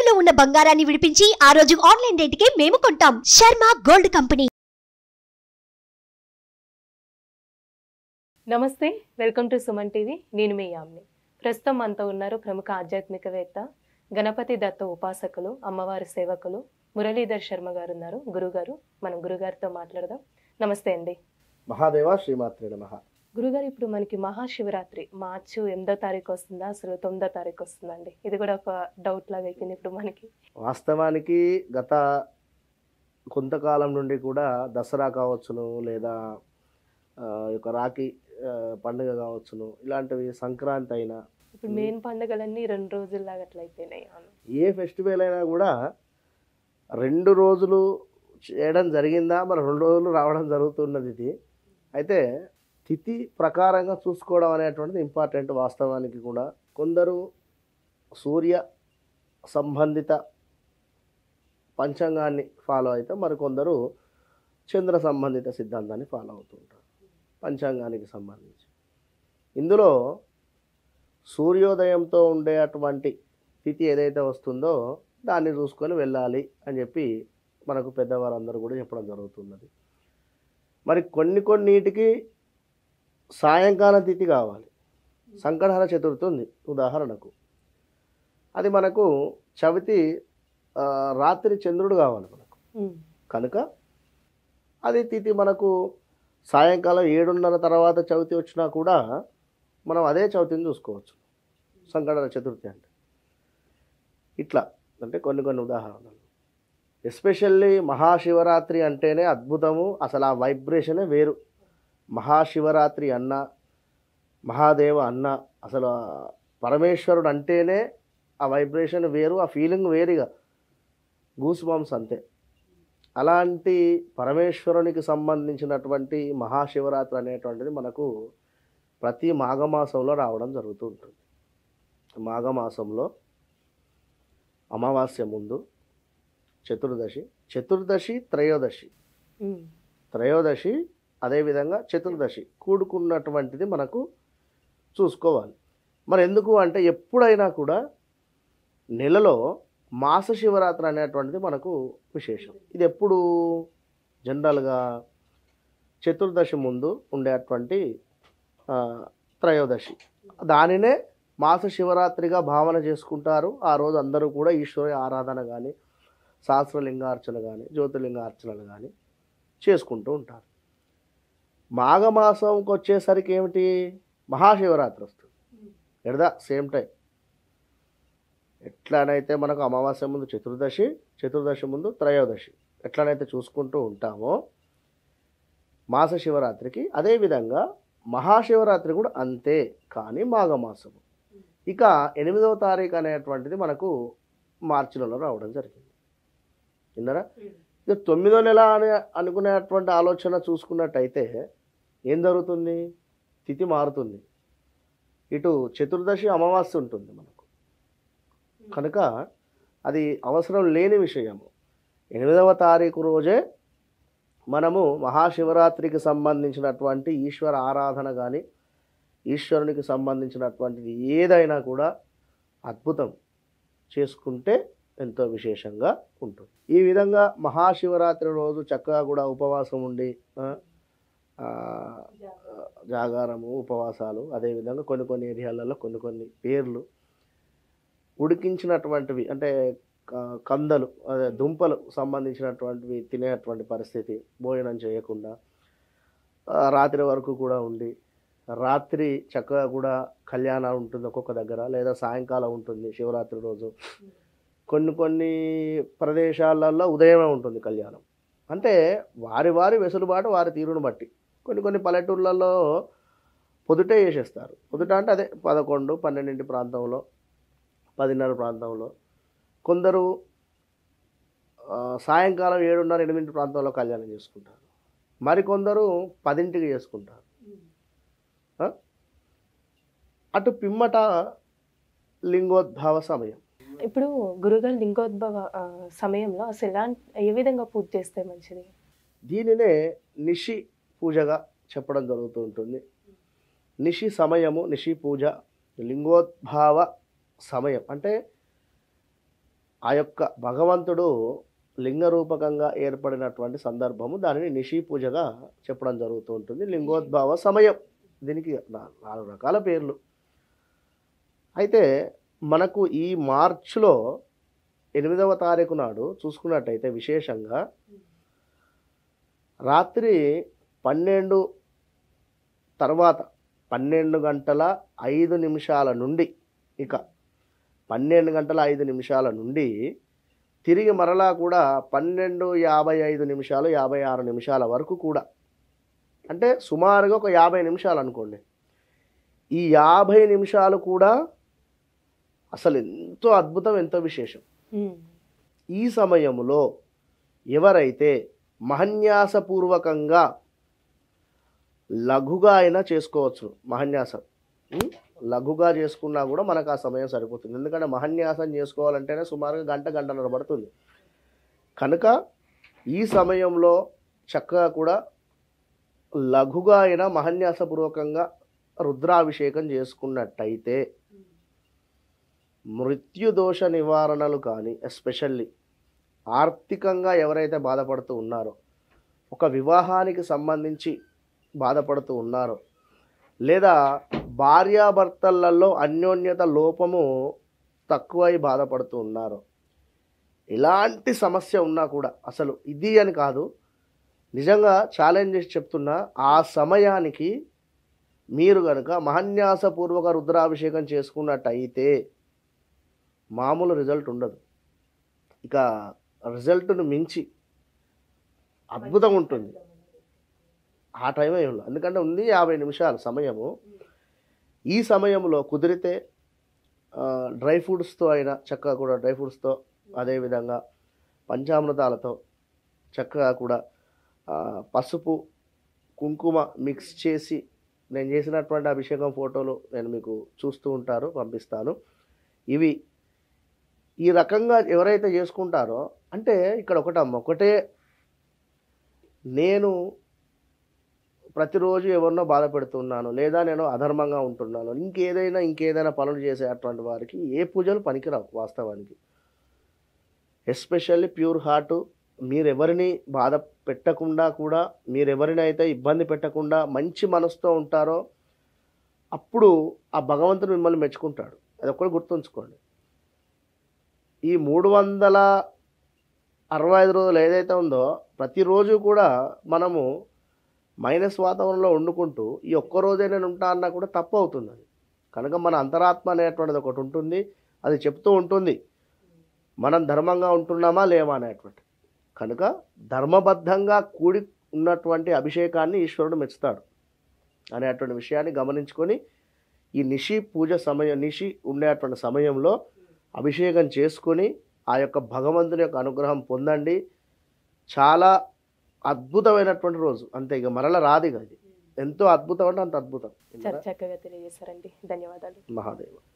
తాకట్టులో ఉన్న బంగారాన్ని విడిపించి ఆ రోజు ఆన్లైన్ రేటుకే మేము కొంటాం శర్మ గోల్డ్ కంపెనీ నమస్తే వెల్కమ్ టు సుమన్ టీవీ నేను మీ యామ్ని ప్రస్తుతం మనతో ఉన్నారు ప్రముఖ ఆధ్యాత్మికవేత్త గణపతి దత్త ఉపాసకులు అమ్మవారి సేవకులు మురళీధర్ శర్మ గారు ఉన్నారు గురుగారు మనం గురుగారితో మాట్లాడదాం నమస్తే అండి మహాదేవ శ్రీమాత్రి నమ గురుగారు ఇప్పుడు మనకి మహాశివరాత్రి మార్చి ఎనిమిదో తారీఖు వస్తుందా అసలు తొమ్మిదో తారీఖు వస్తుందండి ఇది కూడా ఒక డౌట్ లాగా అయిపోయింది ఇప్పుడు మనకి వాస్తవానికి గత కొంతకాలం నుండి కూడా దసరా కావచ్చును లేదా ఆ, ఈ యొక్క రాఖీ ఆ, పండుగ కావచ్చును ఇలాంటివి సంక్రాంతి అయినా ఇప్పుడు మెయిన్ పండుగలన్నీ రెండు రోజుల్లాగా అట్లా అయిపోయినాయి అవును. ఏ ఫెస్టివల్ అయినా కూడా రెండు రోజులు చేయడం జరిగిందా మరి రెండు రోజులు రావడం జరుగుతున్నది ఇది అయితే తిథి ప్రకారంగా చూసుకోవడం అనేటువంటిది ఇంపార్టెంట్ వాస్తవానికి కూడా కొందరు సూర్య సంబంధిత పంచాంగాన్ని ఫాలో అయితే మరికొందరు చంద్ర సంబంధిత సిద్ధాంతాన్ని ఫాలో అవుతుంటారు పంచాంగానికి సంబంధించి ఇందులో సూర్యోదయంతో ఉండే అటువంటి తిథి ఏదైతే వస్తుందో దాన్ని చూసుకొని వెళ్ళాలి అని చెప్పి మనకు పెద్దవారందరూ కూడా చెప్పడం జరుగుతున్నది మరి కొన్ని కొన్నిటికి సాయంకాల తిథి కావాలి సంకటహర చతుర్థి ఉంది ఉదాహరణకు అది మనకు చవితి ఆ, రాత్రి చంద్రుడు కావాలి మనకు ఉమ్. కనుక అది తిథి మనకు సాయంకాలం ఏడున్నర తర్వాత చవితి వచ్చినా కూడా మనం అదే చవితిని చూసుకోవచ్చు సంకటహర చతుర్థి అంటే ఇట్లా అంటే కొన్ని కొన్ని ఉదాహరణలు ఎస్పెషల్లీ మహాశివరాత్రి అంటేనే అద్భుతము అసలు ఆ వైబ్రేషనే వేరు మహాశివరాత్రి అన్న మహాదేవ అన్న అసలు ఆ పరమేశ్వరుడు అంటేనే ఆ వైబ్రేషన్ వేరు ఆ ఫీలింగ్ వేరుగా గూస్ బాంబ్స్ అంతే అలాంటి పరమేశ్వరునికి సంబంధించినటువంటి మహాశివరాత్రి అనేటువంటిది మనకు ప్రతి మాఘమాసంలో రావడం జరుగుతూ ఉంటుంది మాఘమాసంలో అమావాస్య ముందు చతుర్దశి చతుర్దశి త్రయోదశి ఉమ్. త్రయోదశి అదేవిధంగా చతుర్దశి కూడుకున్నటువంటిది మనకు చూసుకోవాలి మరి ఎందుకు అంటే ఎప్పుడైనా కూడా నెలలో మాస శివరాత్రి అనేటువంటిది మనకు విశేషం ఇది ఎప్పుడు జనరల్గా చతుర్దశి ముందు ఉండేటువంటి ఆ, త్రయోదశి దానినే మాస శివరాత్రిగా భావన చేసుకుంటారు ఆ రోజు అందరూ కూడా ఈశ్వర ఆరాధన కానీ సహస్రలింగార్చన కానీ జ్యోతిలింగార్చనలు కానీ చేసుకుంటూ ఉంటారు మాఘమాసంకి వచ్చేసరికి ఏమిటి మహాశివరాత్రి వస్తుంది ఎడదా సేమ్ టైం ఎట్లానైతే మనకు అమావాస్య ముందు చతుర్దశి చతుర్దశి ముందు త్రయోదశి ఎట్లనైతే చూసుకుంటూ ఉంటామో మాస శివరాత్రికి అదేవిధంగా మహాశివరాత్రి కూడా అంతే కానీ మాఘమాసము ఇక ఎనిమిదవ తారీఖు అనేటువంటిది మనకు మార్చి నెలలో రావడం జరిగింది విన్నారా ఇక తొమ్మిదో నెల అని అనుకునేటువంటి ఆలోచన చూసుకున్నట్టయితే ఏం జరుగుతుంది తిథి మారుతుంది ఇటు చతుర్దశి అమావాస్య ఉంటుంది మనకు కనుక అది అవసరం లేని విషయము ఎనిమిదవ తారీఖు రోజే మనము మహాశివరాత్రికి సంబంధించినటువంటి ఈశ్వర ఆరాధన కానీ ఈశ్వరునికి సంబంధించినటువంటిది ఏదైనా కూడా అద్భుతం చేసుకుంటే ఎంతో విశేషంగా ఉంటుంది ఈ విధంగా మహాశివరాత్రి రోజు చక్కగా కూడా ఉపవాసం ఉండి ఆ, ఆ, జాగారము ఉపవాసాలు అదేవిధంగా కొన్ని కొన్ని ఏరియాలలో కొన్ని కొన్ని పేర్లు ఉడికించినటువంటివి అంటే క- కందలు అదే దుంపలు సంబంధించినటువంటివి తినేటువంటి పరిస్థితి భోజనం చేయకుండా ఆ, రాత్రి వరకు కూడా ఉండి రాత్రి చక్కగా కూడా కళ్యాణం ఉంటుంది ఒక్కొక్క దగ్గర లేదా సాయంకాలం ఉంటుంది శివరాత్రి రోజు కొన్ని కొన్ని ప్రదేశాలలో ఉదయమే ఉంటుంది కళ్యాణం అంటే వారి వారి వెసులుబాటు వారి తీరును బట్టి కొన్ని కొన్ని పల్లెటూర్లలో పొదుటే చేసేస్తారు పొదుట అంటే అదే పదకొండు పన్నెండింటి ప్రాంతంలో పదిన్నర ప్రాంతంలో కొందరు ఆ, సాయంకాలం ఏడున్నర ఎనిమిది ప్రాంతంలో కళ్యాణం చేసుకుంటారు మరికొందరు పదింటికి చేసుకుంటారు ఆ? అటు పిమ్మట లింగోద్భవ సమయం ఇప్పుడు గురుగారు లింగోద్భవ ఆ, సమయంలో అసలు ఎలా ఏ విధంగా పూజ చేస్తే మంచిది దీనినే నిషి పూజగా చెప్పడం జరుగుతూ ఉంటుంది నిషి సమయము నిషి పూజ లింగోద్భావ సమయం అంటే ఆ యొక్క భగవంతుడు లింగ రూపకంగా ఏర్పడినటువంటి సందర్భము దానిని నిషి పూజగా చెప్పడం జరుగుతూ ఉంటుంది లింగోద్భవ సమయం దీనికి నా- నాలుగు రకాల పేర్లు అయితే మనకు ఈ మార్చ్లో ఎనిమిదవ తారీఖు నాడు చూసుకున్నట్టయితే విశేషంగా రాత్రి పన్నెండు తర్వాత పన్నెండు గంటల ఐదు నిమిషాల నుండి ఇక పన్నెండు గంటల ఐదు నిమిషాల నుండి తిరిగి మరలా కూడా పన్నెండు యాభై ఐదు నిమిషాలు యాభై ఆరు నిమిషాల వరకు కూడా అంటే సుమారుగా ఒక యాభై నిమిషాలు అనుకోండి ఈ యాభై నిమిషాలు కూడా అసలు ఎంతో అద్భుతం ఎంతో విశేషం ఉమ్. ఈ సమయంలో ఎవరైతే మహన్యాసపూర్వకంగా లఘుగా అయినా చేసుకోవచ్చు మహన్యాసం ఉం? లఘుగా చేసుకున్నా కూడా మనకు ఆ సమయం సరిపోతుంది ఎందుకంటే మహన్యాసం చేసుకోవాలంటేనే సుమారుగా గంట గంటన్నర పడుతుంది కనుక ఈ సమయంలో చక్కగా కూడా లఘుగా అయినా మహన్యాసపూర్వకంగా రుద్రాభిషేకం చేసుకున్నట్టయితే మృత్యుదోష నివారణలు కానీ ఎస్పెషల్లీ ఆర్థికంగా ఎవరైతే బాధపడుతూ ఉన్నారో ఒక వివాహానికి సంబంధించి బాధపడుతూ ఉన్నారో లేదా భార్యాభర్తలలో అన్యోన్యత లోపము తక్కువై బాధపడుతూ ఉన్నారో ఎలాంటి సమస్య ఉన్నా కూడా అసలు ఇది అని కాదు నిజంగా ఛాలెంజ్ చేసి చెప్తున్నా ఆ సమయానికి మీరు కనుక మహన్యాసపూర్వక రుద్రాభిషేకం చేసుకున్నట్టయితే మామూలు రిజల్ట్ ఉండదు ఇక రిజల్ట్ను మించి అద్భుతం ఉంటుంది ఆ టైం ఉండదు ఎందుకంటే ఉంది యాభై నిమిషాల సమయము ఈ సమయంలో కుదిరితే ఆ, డ్రై ఫ్రూట్స్తో అయినా చక్కగా కూడా డ్రై ఫ్రూట్స్తో అదేవిధంగా పంచామృతాలతో చక్కగా కూడా ఆ, పసుపు కుంకుమ మిక్స్ చేసి నేను చేసినటువంటి అభిషేకం ఫోటోలు నేను మీకు చూస్తూ ఉంటారు పంపిస్తాను ఇవి ఈ రకంగా ఎవరైతే చేసుకుంటారో అంటే ఇక్కడ ఒకటమ్మ ఒకటే నేను ప్రతిరోజు ఎవరినో బాధ పెడుతున్నాను లేదా నేను అధర్మంగా ఉంటున్నాను ఇంకేదైనా ఇంకేదైనా పనులు చేసేటువంటి వారికి ఏ పూజలు పనికిరావు వాస్తవానికి ఎస్పెషల్లీ ప్యూర్ హార్ట్ మీరెవరిని బాధ పెట్టకుండా కూడా మీరెవరినైతే ఇబ్బంది పెట్టకుండా మంచి మనసుతో ఉంటారో అప్పుడు ఆ భగవంతుడు మిమ్మల్ని మెచ్చుకుంటాడు అది ఒక్కటి గుర్తుంచుకోండి ఈ మూడు వందల అరవై ఐదు రోజులు ఏదైతే ఉందో ప్రతిరోజు కూడా మనము మైనస్ వాతావరణంలో వండుకుంటూ ఈ ఒక్క రోజే నేను ఉంటా అన్నా కూడా తప్పు అవుతుంది అది కనుక మన అంతరాత్మ అనేటువంటిది ఒకటి ఉంటుంది అది చెప్తూ ఉంటుంది మనం ధర్మంగా ఉంటున్నామా లేవా అనేటువంటి కనుక ధర్మబద్ధంగా కూడి ఉన్నటువంటి అభిషేకాన్ని ఈశ్వరుడు మెచ్చుతాడు అనేటువంటి విషయాన్ని గమనించుకొని ఈ నిషి పూజ సమయం నిషి ఉండేటువంటి సమయంలో అభిషేకం చేసుకొని ఆ యొక్క భగవంతుని యొక్క అనుగ్రహం పొందండి చాలా అద్భుతమైనటువంటి రోజు అంతే ఇక మరల రాదు ఇక అది ఎంతో అద్భుతం అంటే అంత అద్భుతం చాలా చక్కగా తెలియజేశారండి ధన్యవాదాలు మహాదేవ